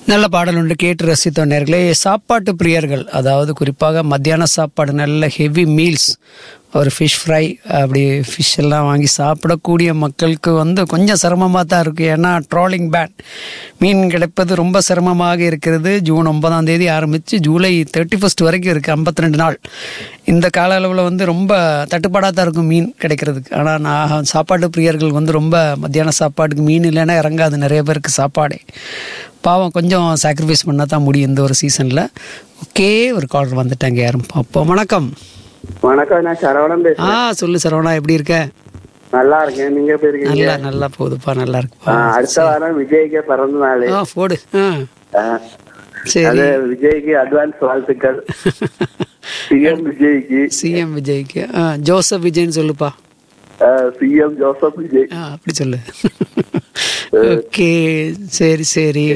நல்ல பாடல் ஒன்று கேட்டு ரசித்தோம் நேர்களே சாப்பாட்டு பிரியர்கள் அதாவது குறிப்பாக மத்தியான சாப்பாடு நல்ல ஹெவி மீல்ஸ் ஒரு ஃபிஷ் ஃப்ரை அப்படி ஃபிஷ் எல்லாம் வாங்கி சாப்பிடக்கூடிய மக்களுக்கு வந்து கொஞ்சம் சிரமமாக தான் இருக்குது ஏன்னா ட்ராலிங் பேன் மீன் கிடைப்பது ரொம்ப சிரமமாக இருக்கிறது ஜூன் ஒன்பதாம் தேதி ஆரம்பித்து ஜூலை தேர்ட்டி ஃபஸ்ட் வரைக்கும் இருக்குது ஐம்பத்தி ரெண்டு நாள் இந்த கால அளவில் வந்து ரொம்ப தட்டுப்பாடாக தான் இருக்கும் மீன் கிடைக்கிறதுக்கு ஆனால் நான் சாப்பாட்டு பிரியர்கள் வந்து ரொம்ப மத்தியான சாப்பாட்டுக்கு மீன் இல்லைன்னா இறங்காது நிறைய பேருக்கு சாப்பாடே பாவம் கொஞ்சம் சாக்ரிஃபைஸ் பண்ணால் தான் முடியும் இந்த ஒரு சீசனில் ஓகே ஒரு காலர் வந்துட்டாங்க யாரும் பார்ப்போம் வணக்கம் வணக்கம் நான் சரவணன் ஆ பேசுறேன் சொல்லு சரவணா எப்படி இருக்க நல்லா இருக்கேன் நீங்க எப்படி இருக்கீங்க நல்லா நல்லா போகுதுப்பா நல்லா ஆ, இருக்குப்பா அடுத்த வாரம் விஜய்க்கு பிறந்த நாள் ஆ போடு ஆ ஆ, சரி அது விஜய்க்கு அட்வான்ஸ் வாழ்த்துக்கள் சிஎம் விஜய்க்கு சிஎம் விஜய்க்கு ஆ ஜோசப் விஜய்னு சொல்லுப்பா சிஎம் ஜோசப் விஜய் ஆ அப்படி சொல்லு ஓகே சரி சரி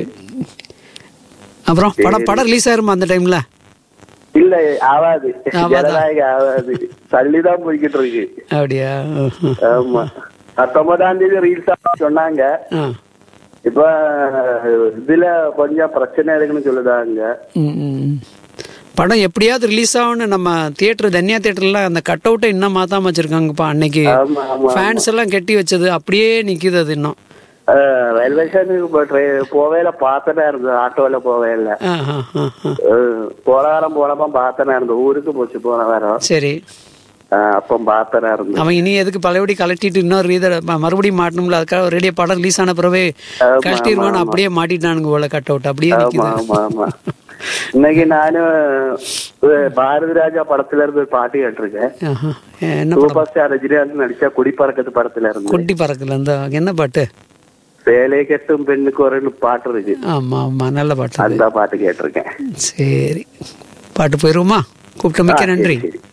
அப்புறம் படம் படம் ரிலீஸ் ஆயிருமா அந்த டைம்ல இல்ல ஆவாது ஆவாதா? ஜனநாயக ஆவாது தள்ளிதான் போய்கிட்டு இருக்கு அப்படியா ம்ஹும். ஆமா பத்தொன்பதாம் தேதி ரீல்ஸ் சொன்னாங்க ஆ இப்ப இதுல கொஞ்சம் பிரச்சனை இருக்குன்னு சொல்லுதாங்க ம், ம். படம் எப்படியாவது ரிலீஸ் ஆகும்னு நம்ம தியேட்டர் தன்யா தியேட்டர்ல அந்த கட் அவுட்டை இன்னும் மாத்தாம வச்சிருக்காங்கப்பா அன்னைக்கு ஆமா ஆமா ஃபேன்ஸ் எல்லாம் கட்டி வச்சது அப்படியே நிக்குது அது இன்னும் ரயில்வே ஸ்டேஷனுக்கு போவேல பார்த்தனா இருந்தது ஆட்டோல போவேல ஆ, ஆ, ஆ, ஆ. போன வாரம் போனப்ப பார்த்தனா இருந்தது ஊருக்கு போச்சு போன வாரம் சரி அஹ் அப்ப பார்த்தனா இருந்தது அவன் இனி எதுக்கு பழையபடி கலட்டிட்டு இன்னொரு இதை ம- மறுபடியும் மாட்டணும்ல அதுக்காக ரேடியோ படம் ரிலீஸ் ஆன பிறவே ஆமா, கழட்டிடுவான்னு அப்படியே மாட்டிட்டானுங்க போல கட் அவுட் அப்படியே ஆமா நிக்குது ஆமா ஆமா இன்னைக்கு நானு அஹ் பாரதி ராஜா படத்துல இருந்து ஒரு பாட்டு கேட்டிருக்கேன் ஆஹா. என்ன படம் சூப்பர் ஸ்டார் ரஜினிகாந்த் நடிச்ச குடிப்பறக்கத்து படத்துல இருந்து குட்டி பறக்கல அந்த என்ன பாட்டு சேலை கட்டும் பெண்ணுக்கு ஒரு பாட்டு இருக்கு ஆமா ஆமா நல்ல பாட்டு அது. அந்த பாட்டு கேட்டிருக்கேன் சரி பாட்டு போயிருவோமா கூப்பிட்ட மிக்க ஆ, சரி, நன்றி சரி.